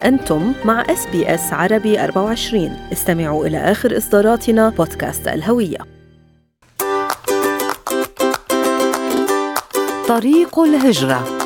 أنتم مع اس بي اس عربي 24 استمعوا إلى آخر إصداراتنا بودكاست الهوية طريق الهجره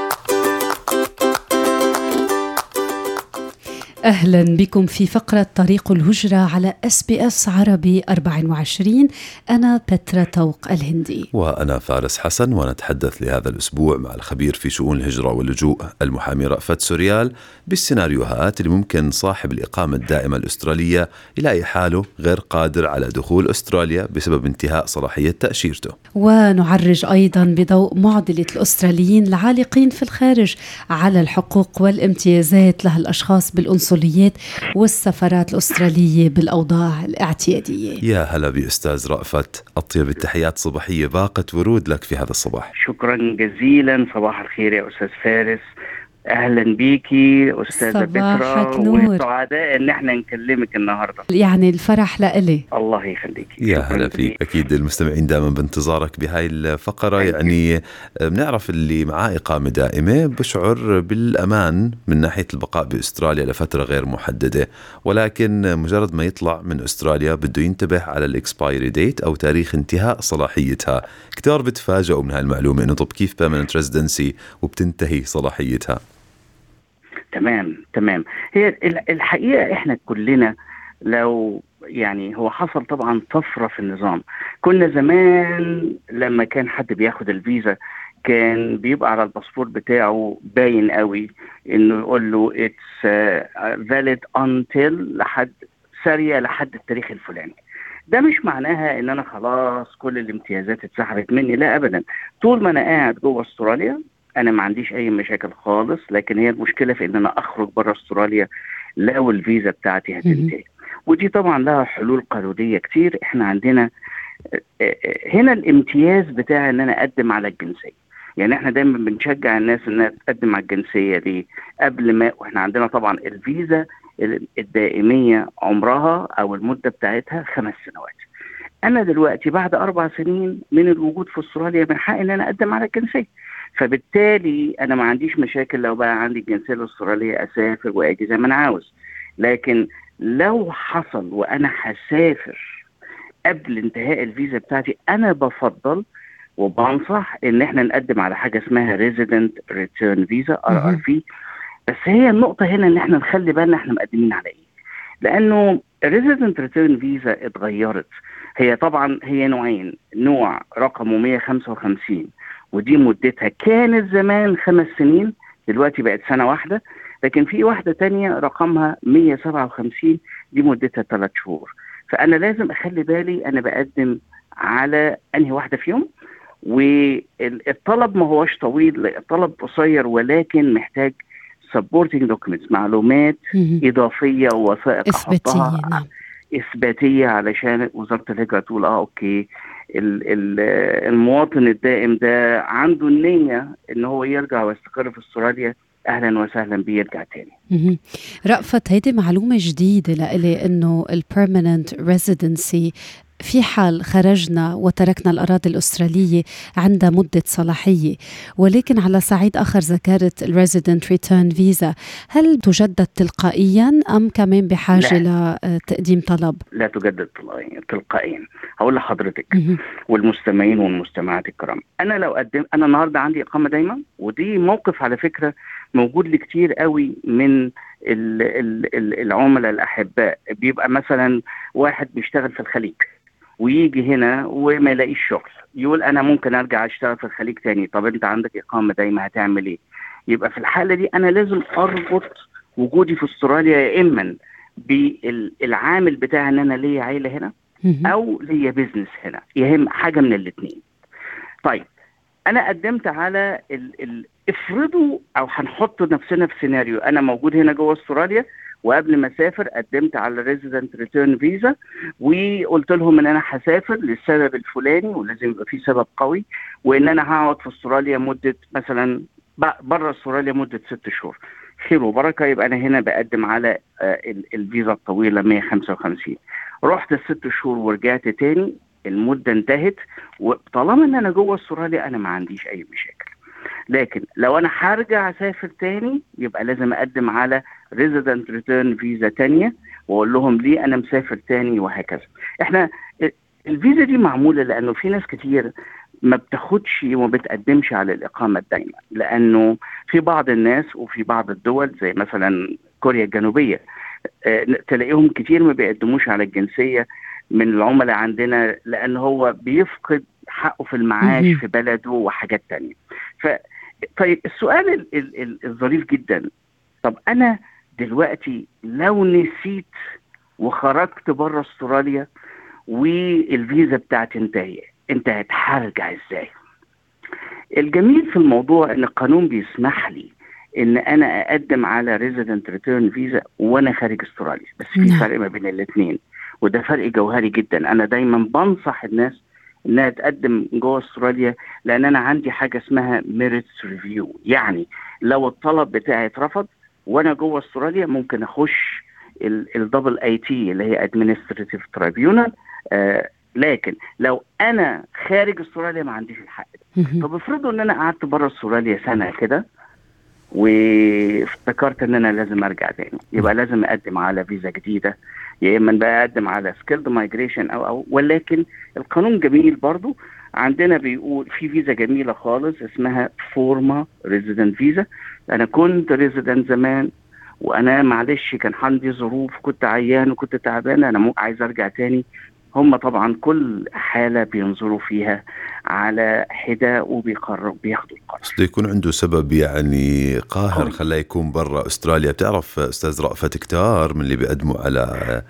أهلا بكم في فقرة طريق الهجرة على اس بي اس عربي 24 أنا بترا توق الهندي وأنا فارس حسن ونتحدث لهذا الأسبوع مع الخبير في شؤون الهجرة واللجوء المحامي رأفت سوريال بالسيناريوهات اللي ممكن صاحب الإقامة الدائمة الأسترالية يلاقي حاله غير قادر على دخول أستراليا بسبب انتهاء صلاحية تأشيرته ونعرج أيضا بضوء معضلة الأستراليين العالقين في الخارج على الحقوق والامتيازات لها الأشخاص بالأنصر القنصليات والسفارات الأسترالية بالأوضاع الاعتيادية يا هلا بأستاذ رأفت أطيب التحيات صباحية باقة ورود لك في هذا الصباح شكرا جزيلا صباح الخير يا أستاذ فارس اهلا بيكي استاذه بكرة وسعداء ان احنا نكلمك النهارده يعني الفرح لإلي الله يخليك يا هلا فيك اكيد المستمعين دائما بانتظارك بهاي الفقره يعني بنعرف اللي معاه اقامه دائمه بشعر بالامان من ناحيه البقاء باستراليا لفتره غير محدده ولكن مجرد ما يطلع من استراليا بده ينتبه على الاكسبايري ديت او تاريخ انتهاء صلاحيتها كثير بتفاجئوا من هاي المعلومه انه طب كيف بيرمننت ريزيدنسي وبتنتهي صلاحيتها تمام تمام هي الحقيقه احنا كلنا لو يعني هو حصل طبعا طفره في النظام كنا زمان لما كان حد بياخد الفيزا كان بيبقى على الباسبور بتاعه باين قوي انه يقول له اتس فاليد انتل لحد ساريه لحد التاريخ الفلاني ده مش معناها ان انا خلاص كل الامتيازات اتسحبت مني لا ابدا طول ما انا قاعد جوه استراليا انا ما عنديش اي مشاكل خالص لكن هي المشكله في ان انا اخرج بره استراليا لو الفيزا بتاعتي هتنتهي ودي طبعا لها حلول قانونيه كتير احنا عندنا آه، آه، هنا الامتياز بتاع ان انا اقدم على الجنسيه يعني احنا دايما بنشجع الناس انها تقدم على الجنسيه دي قبل ما واحنا عندنا طبعا الفيزا الدائميه عمرها او المده بتاعتها خمس سنوات انا دلوقتي بعد اربع سنين من الوجود في استراليا من حقي ان انا اقدم على الجنسيه فبالتالي انا ما عنديش مشاكل لو بقى عندي الجنسيه الاستراليه اسافر واجي زي ما انا عاوز لكن لو حصل وانا هسافر قبل انتهاء الفيزا بتاعتي انا بفضل وبنصح ان احنا نقدم على حاجه اسمها ريزيدنت ريتيرن فيزا ار ار في بس هي النقطه هنا ان احنا نخلي بالنا احنا مقدمين على ايه لانه ريزيدنت ريتيرن فيزا اتغيرت هي طبعا هي نوعين نوع رقمه 155 ودي مدتها كانت زمان خمس سنين دلوقتي بقت سنة واحدة لكن في واحدة تانية رقمها 157 دي مدتها ثلاث شهور فأنا لازم أخلي بالي أنا بقدم على أنهي واحدة فيهم والطلب ما هوش طويل الطلب قصير ولكن محتاج supporting documents معلومات إضافية ووثائق إثباتية نعم. إثباتية علشان وزارة الهجرة تقول آه أوكي المواطن الدائم ده عنده النية ان هو يرجع ويستقر في استراليا اهلا وسهلا بيه يرجع تاني رأفت هيدي معلومة جديدة لإلي انه البيرمننت ريزيدنسي في حال خرجنا وتركنا الأراضي الأسترالية عندها مدة صلاحية ولكن على صعيد آخر ذكرت الريزيدنت ريتيرن فيزا هل تجدد تلقائيا أم كمان بحاجة لا. لتقديم طلب؟ لا تجدد تلقائيا هقول لحضرتك والمستمعين والمستمعات الكرام أنا لو قدم أنا النهاردة عندي إقامة دايما ودي موقف على فكرة موجود لكتير قوي من العملاء الأحباء بيبقى مثلا واحد بيشتغل في الخليج ويجي هنا وما يلاقيش شغل يقول انا ممكن ارجع اشتغل في الخليج تاني طب انت عندك اقامه دايما هتعمل ايه يبقى في الحاله دي انا لازم اربط وجودي في استراليا يا اما بالعامل بتاع ان انا ليا عيله هنا او ليا بيزنس هنا يهم حاجه من الاثنين طيب انا قدمت على ال ال افرضوا او هنحط نفسنا في سيناريو انا موجود هنا جوه استراليا وقبل ما اسافر قدمت على ريزيدنت ريتيرن فيزا وقلت لهم ان انا هسافر للسبب الفلاني ولازم يبقى في سبب قوي وان انا هقعد في استراليا مده مثلا بره استراليا مده ست شهور خير وبركه يبقى انا هنا بقدم على آه، الفيزا الطويله 155 رحت الست شهور ورجعت تاني المده انتهت وطالما ان انا جوه استراليا انا ما عنديش اي مشاكل لكن لو انا هرجع اسافر تاني يبقى لازم اقدم على ريزيدنت ريتيرن فيزا تانية واقول لهم ليه انا مسافر تاني وهكذا احنا الفيزا دي معموله لانه في ناس كتير ما بتاخدش وما بتقدمش على الاقامه الدائمه لانه في بعض الناس وفي بعض الدول زي مثلا كوريا الجنوبيه آه، تلاقيهم كتير ما بيقدموش على الجنسيه من العملاء عندنا لان هو بيفقد حقه في المعاش مهم. في بلده وحاجات تانية ف طيب السؤال ال- ال- ال- الظريف جدا طب انا دلوقتي لو نسيت وخرجت بره استراليا والفيزا بتاعتي انتهت انتهت هرجع ازاي الجميل في الموضوع ان القانون بيسمح لي ان انا اقدم على ريزيدنت ريتيرن فيزا وانا خارج استراليا بس في نعم. فرق ما بين الاثنين وده فرق جوهري جدا انا دايما بنصح الناس انها تقدم جوه استراليا لان انا عندي حاجه اسمها ميريتس ريفيو يعني لو الطلب بتاعي اترفض وانا جوه استراليا ممكن اخش الدبل اي تي اللي هي ادمنستريتيف ترايبيونال آه لكن لو انا خارج استراليا ما عنديش الحق ده مهم. طب افرضوا ان انا قعدت بره استراليا سنه كده وافتكرت ان انا لازم ارجع تاني يبقى لازم اقدم على فيزا جديده يا اما بقى اقدم على سكيلد مايجريشن او او ولكن القانون جميل برضو عندنا بيقول في فيزا جميله خالص اسمها فورما ريزيدنت فيزا انا كنت ريزيدنت زمان وانا معلش كان عندي ظروف كنت عيان وكنت تعبان انا مو عايز ارجع تاني هم طبعا كل حاله بينظروا فيها على حده وبيقرروا بياخدوا القرار بس بده يكون عنده سبب يعني قاهر قوي. خلاه يكون برا استراليا بتعرف استاذ رأفت كتار من اللي بيقدموا على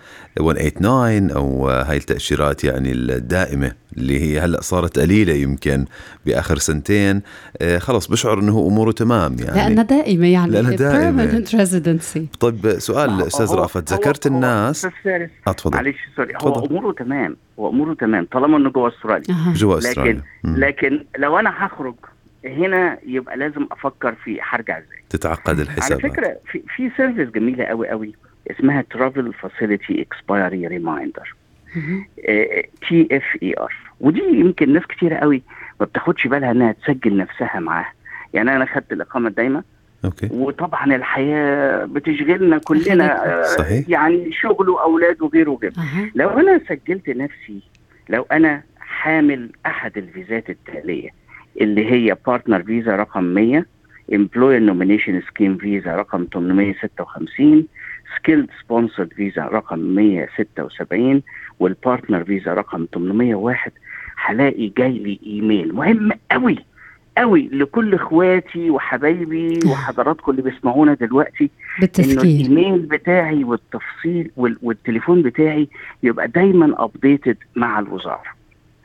189 او هاي التأشيرات يعني الدائمة اللي هي هلا صارت قليلة يمكن باخر سنتين آه، خلص بشعر انه اموره تمام يعني لأنها دائمة يعني لأنها دائمة. permanent residency طيب سؤال ما هو- استاذ هو- رأفت هو- ذكرت هو- الناس أستاذ فارس، اه تفضل معلش سوري هو تفضل. اموره تمام هو اموره تمام طالما انه جوه استراليا أها. جوا استراليا مم. لكن لو انا هخرج هنا يبقى لازم افكر في هرجع ازاي تتعقد على الحسابات فكره في في سيرفيس جميله قوي قوي اسمها ترافل فاسيلتي اكسبايري ريمايندر مهم. تي اف اي ار ودي يمكن ناس كتيره قوي ما بتاخدش بالها انها تسجل نفسها معاها يعني انا خدت الاقامه الدايمه اوكي وطبعا الحياه بتشغلنا كلنا آه، صحيح. يعني شغل واولاد وغيره وغيره أها. لو انا سجلت نفسي لو انا حامل احد الفيزات التاليه اللي هي بارتنر فيزا رقم 100 امبلوير نومينيشن سكيم فيزا رقم 856 سكيلد سبونسرد فيزا رقم 176 والبارتنر فيزا رقم 801 هلاقي جاي لي ايميل مهم قوي قوي لكل اخواتي وحبايبي وحضراتكم اللي بيسمعونا دلوقتي انه بالتفكير الايميل بتاعي والتفصيل وال- والتليفون بتاعي يبقى دايما ابديتد مع الوزاره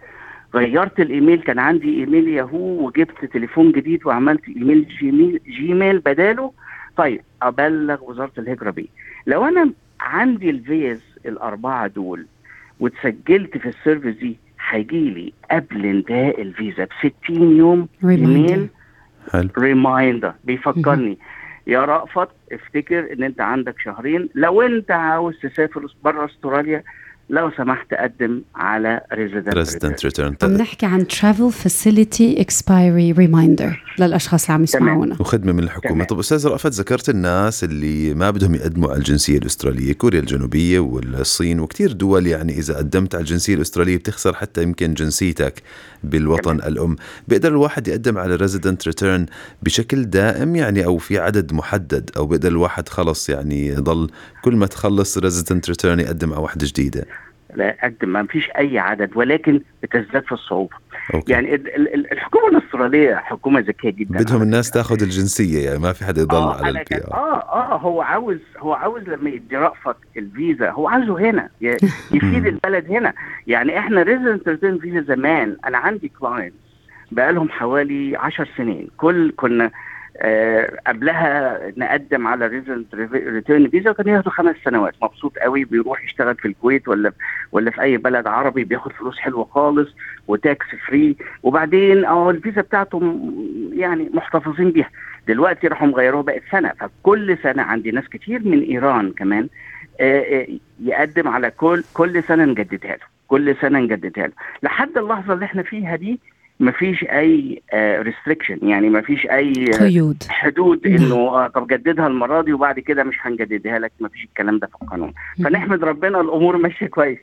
غيرت الايميل كان عندي ايميل ياهو وجبت تليفون جديد وعملت ايميل جيميل جيميل بداله طيب ابلغ وزاره الهجره بيه لو انا عندي الفيز الاربعه دول واتسجلت في السيرفيس دي هيجي لي قبل انتهاء الفيزا ب 60 يوم ايميل حلو ريمايندر بيفكرني يا رأفت افتكر ان انت عندك شهرين لو انت عاوز تسافر بره استراليا لو سمحت قدم على ريزيدنت ريزيدنت ريتيرن عم نحكي عن travel facility expiry reminder للأشخاص اللي عم يسمعونا وخدمه من الحكومه تمام. طب استاذ رأفت ذكرت الناس اللي ما بدهم يقدموا على الجنسيه الاستراليه كوريا الجنوبيه والصين وكتير دول يعني اذا قدمت على الجنسيه الاستراليه بتخسر حتى يمكن جنسيتك بالوطن تمام. الام بيقدر الواحد يقدم على ريزيدنت ريتيرن بشكل دائم يعني او في عدد محدد او بيقدر الواحد خلص يعني يضل كل ما تخلص ريزيدنت ريتيرن يقدم على واحده جديده لا قدم ما فيش اي عدد ولكن بتزداد في الصعوبه أوكي. يعني ال- ال- ال- الحكومه الاستراليه حكومه ذكيه جدا بدهم الناس تاخذ الجنسيه يعني ما في حدا يضل اه على أنا كان- البي آر. اه اه هو عاوز هو عاوز لما يدي رأفت الفيزا هو عاوزه هنا ي- يفيد البلد هنا يعني احنا ريزنت ريتيرن فيزا زمان انا عندي كلاينتس بقالهم حوالي 10 سنين كل كنا آه قبلها نقدم على ريزنت ريتيرن فيزا وكان ياخدوا خمس سنوات مبسوط قوي بيروح يشتغل في الكويت ولا ولا في اي بلد عربي بياخد فلوس حلوه خالص وتاكس فري وبعدين اه الفيزا بتاعته م- يعني محتفظين بيها دلوقتي راحوا مغيروها بقت سنه فكل سنه عندي ناس كتير من ايران كمان آه، آه، يقدم على كل كل سنه نجددها له كل سنه نجددها له لحد اللحظه اللي احنا فيها دي مفيش اي ريستريكشن يعني مفيش اي قيود حدود نعم. انه آه، طب جددها المره دي وبعد كده مش هنجددها لك مفيش الكلام ده في القانون فنحمد ربنا الامور ماشيه كويس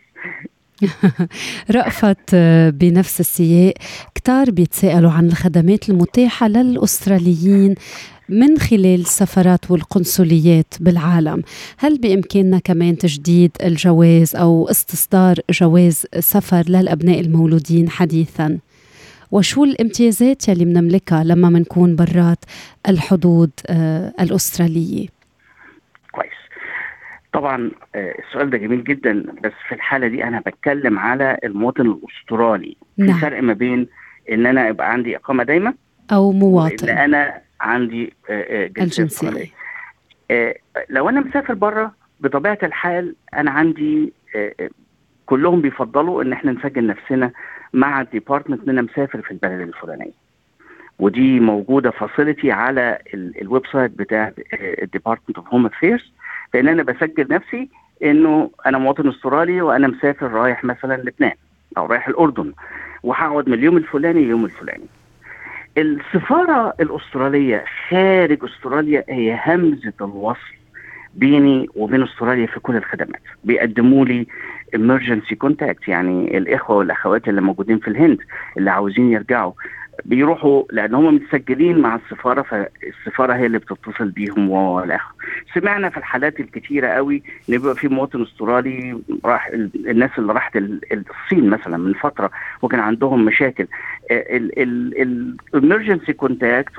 رأفت آه، بنفس السياق كتار بيتساءلوا عن الخدمات المتاحة للأستراليين من خلال السفارات والقنصليات بالعالم هل بإمكاننا كمان تجديد الجواز أو استصدار جواز سفر للأبناء المولودين حديثاً؟ وشو الامتيازات يلي بنملكها لما منكون برات الحدود آه، الأسترالية؟ كويس طبعا آه، السؤال ده جميل جدا بس في الحاله دي انا بتكلم على المواطن الاسترالي في نعم. فرق ما بين ان انا يبقى عندي اقامه دايمه أو وان مواطن انا عندي آه، آه، جنسيه استراليه الجنسية آه، لو انا مسافر بره بطبيعه الحال انا عندي آه، آه، كلهم بيفضلوا ان احنا نسجل نفسنا مع الديبارتمنت ان انا مسافر في البلد الفلانيه ودي موجوده فاسيلتي على ال- الويب سايت بتاع الديبارتمنت اوف هوم افيرز لان انا بسجل نفسي انه انا مواطن استرالي وانا مسافر رايح مثلا لبنان او رايح الاردن وهقعد من اليوم الفلاني لليوم الفلاني السفاره الاستراليه خارج استراليا هي همزه الوصل بيني وبين استراليا في كل الخدمات بيقدموا لي emergency contact يعني الاخوه والاخوات اللي موجودين في الهند اللي عاوزين يرجعوا بيروحوا لان هم متسجلين مع السفاره فالسفاره هي اللي بتتصل بيهم والاخر سمعنا في الحالات الكتيره قوي ان بيبقى في مواطن استرالي راح ال- الناس اللي راحت ال- الصين مثلا من فتره وكان عندهم مشاكل الامرجنسي كونتاكت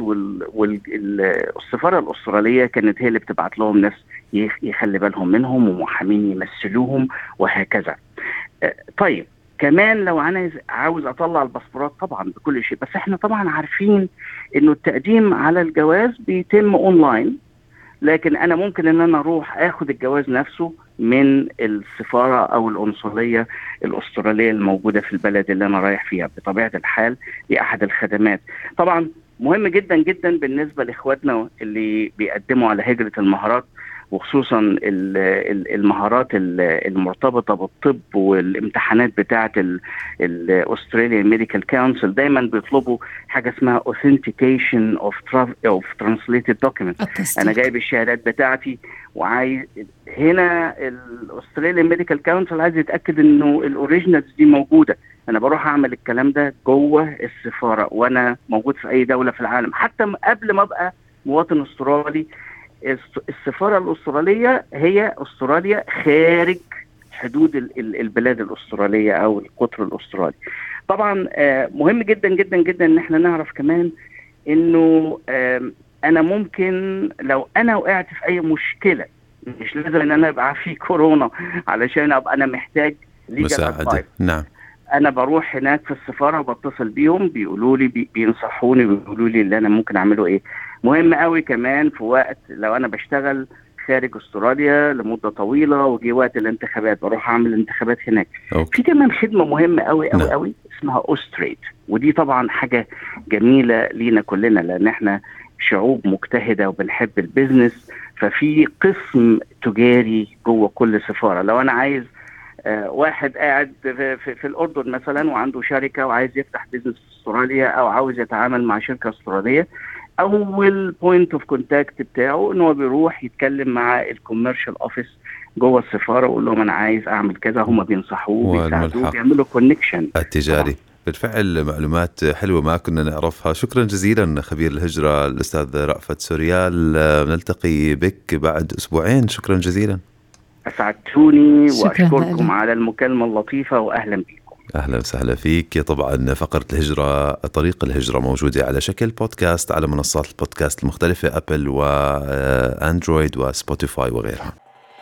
والسفاره الاستراليه كانت هي اللي بتبعت لهم ناس يخ- يخلي بالهم منهم ومحامين يمثلوهم وهكذا آه، طيب كمان لو انا عايز- عاوز اطلع الباسبورات طبعا بكل شيء بس احنا طبعا عارفين انه التقديم على الجواز بيتم اونلاين لكن انا ممكن ان انا اروح اخد الجواز نفسه من السفاره او القنصليه الاستراليه الموجوده في البلد اللي انا رايح فيها بطبيعه الحال دي احد الخدمات طبعا مهم جدا جدا بالنسبه لاخواتنا اللي بيقدموا على هجره المهارات وخصوصا ال- ال- المهارات ال- المرتبطه بالطب والامتحانات بتاعه الاستراليان ميديكال كونسل دايما بيطلبوا حاجه اسمها authentication of tra- of translated documents التصديق انا جايب الشهادات بتاعتي وعايز هنا الاستراليان ميديكال كونسل عايز يتاكد انه الاوريجينالز دي موجوده انا بروح اعمل الكلام ده جوه السفاره وانا موجود في اي دوله في العالم حتى م- قبل ما ابقى مواطن استرالي الس- السفاره الاستراليه هي استراليا خارج حدود ال- ال- البلاد الاستراليه او القطر الاسترالي طبعا آه، مهم جدا جدا جدا ان احنا نعرف كمان انه آم، انا ممكن لو انا وقعت في اي مشكله مش لازم ان انا ابقى في كورونا علشان ابقى انا محتاج legal مساعدة advice. نعم انا بروح هناك في السفاره وبتصل بيهم بيقولوا لي بي- بينصحوني بيقولوا لي اللي انا ممكن اعمله ايه مهم قوي كمان في وقت لو انا بشتغل خارج استراليا لمده طويله وجي وقت الانتخابات بروح اعمل انتخابات هناك أوكي في كمان خدمه مهمه قوي قوي نعم. قوي اسمها اوستريت ودي طبعا حاجه جميله لينا كلنا لان احنا شعوب مجتهده وبنحب البيزنس ففي قسم تجاري جوه كل سفاره لو انا عايز آه، واحد قاعد في, في, في الاردن مثلا وعنده شركه وعايز يفتح بيزنس في استراليا او عاوز يتعامل مع شركه استراليه اول بوينت اوف كونتاكت بتاعه ان هو بيروح يتكلم مع الكوميرشال اوفيس جوه السفاره ويقول لهم انا عايز اعمل كذا هم بينصحوه والملحق. بيساعدوه بيعملوا كونكشن التجاري بالفعل معلومات حلوة ما كنا نعرفها شكرا جزيلا خبير الهجرة الأستاذ رأفت سوريال آه، نلتقي بك بعد أسبوعين شكرا جزيلا اسعدتوني شكراً واشكركم لك. على المكالمه اللطيفه واهلا بكم اهلا وسهلا فيك طبعا فقره الهجره طريق الهجره موجوده على شكل بودكاست على منصات البودكاست المختلفه ابل واندرويد وسبوتيفاي وغيرها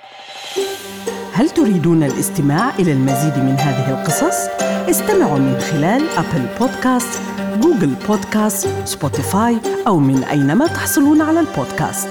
هل تريدون الاستماع إلى المزيد من هذه القصص؟ استمعوا من خلال أبل بودكاست، جوجل بودكاست، سبوتيفاي أو من أينما تحصلون على البودكاست